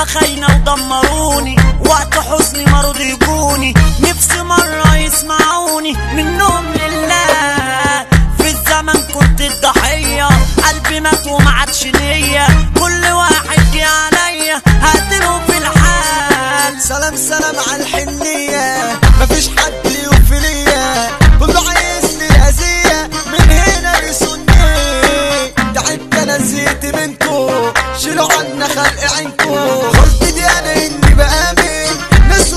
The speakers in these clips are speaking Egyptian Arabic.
خاينة ودمروني وقت حزني ما رضوا يجوني نفسي مرة يسمعوني منهم لله في الزمن كنت الضحية قلبي مات وما عادش ليا كل واحد جه عليا هقتله في الحال سلام سلام على الحنية مفيش حد يوفي ليا كله عايز لي الأذية من هنا لسني تعبت أنا زهقت منكو شيلوا عنا خلق عينكو غلطتي دي أنا إني بآمن ناس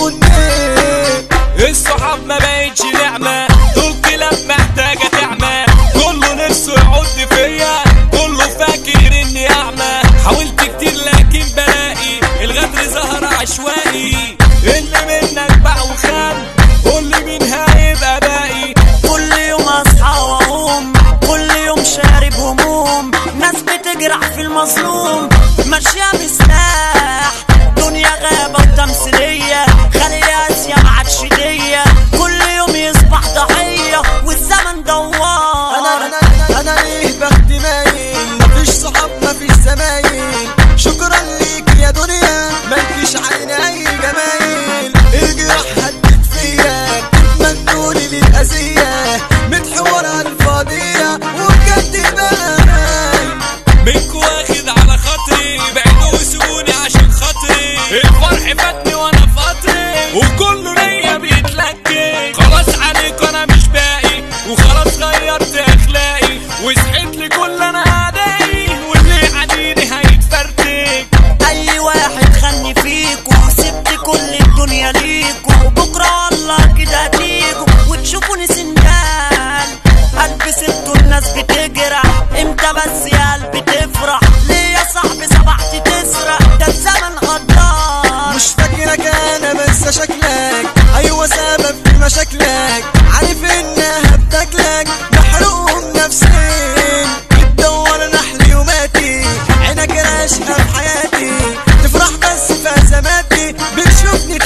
وبتخوني الصحاب ما بقتش نعمة دول كلاب محتاجة تعمى كله نفسه يعد فيا كله فاكر اني اعمى حاولت كتير لكن بلاقي الغدر ظهر عشوائي اللي منك باع وخان قول لي مين هيبقى باقي كل يوم اصحى واقوم كل يوم شارب هموم ناس بتجرح في المظلوم ماشيه بسلاح دنيا غابه وتمثيليه خلي اسيا ما عادش ديه كل يوم يصبح ضحيه والزمن دوار انا انا انا, أنا ليه بختي مايل مفيش صحاب مفيش زمايل شكرا ليك يا دنيا مالكيش علينا اي جمايل الجراح هدت فيا تتمنوني للاذيه متحورة الفاضيه وبجد باين منكو واخد على خاطري بعيدوا وسيبوني عشان خاطري الفرح فاتني وانا فاطري وكله ليا بيتلكي خلاص عليك انا مش باقي وخلاص غيرت اخلاقي وصحيت لكل انا اعدائي واللي عاديني هيتفرتك اي واحد خني فيكو سبت كل الدنيا ليكو بكره والله كده هتيجوا وتشوفوني سندال قلبي سبته الناس بتجرح امتى بس يا قلبي تفرح ليه يا صاحبي سبحت تسرق ده الزمن غدار مش فاكرك انا بنسى شكلك ايوه سبب في مشاكلك عارف انها بتاكلك محروق نفسين بتدور نحل يوماتي عينك راشقه في حياتي تفرح بس في ازماتي بتشوفني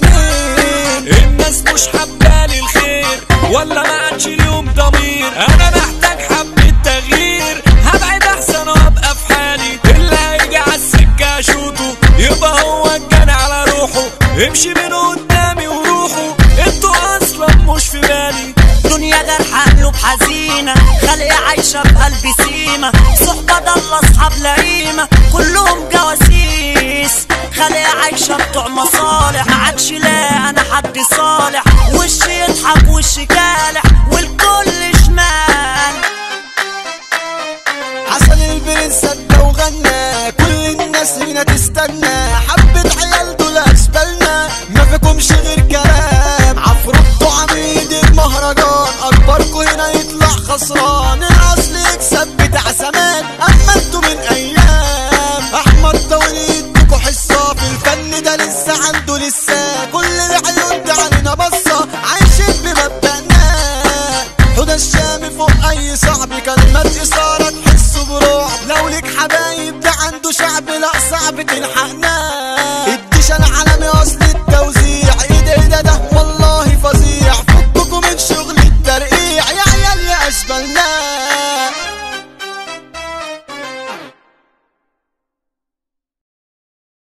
تتجنن الناس مش حبالي الخير ولا ما عادش اليوم ضمير انا محتاج حبة تغيير هبعد احسن وابقى في حالي اللي هيجي على السكة اشوطه يبقى هو الجنى على روحه امشي من قدامي وروحه انتوا اصلا مش في بالي دنيا جرحى قلوب حزينة خلق عايشة بقلب سيمة صحبة ضل أصحاب لئيمة كلهم جواسيس خلق عايشة بتوع مصالح ما عادش لا أنا حد صالح وش يضحك وش كالح والكل شمال عسل البرنس ادى وغنى كل الناس هنا تستنى حبة عيال دول اشبالنا ما فيكمش غير كلام عفروتو عميد المهرجان اكبركوا هنا يطلع خسران الاصل يكسب بتاع زمان اما انتوا من ايام احمد طويل يديكوا حصة في الفن ده لسه عنده لسه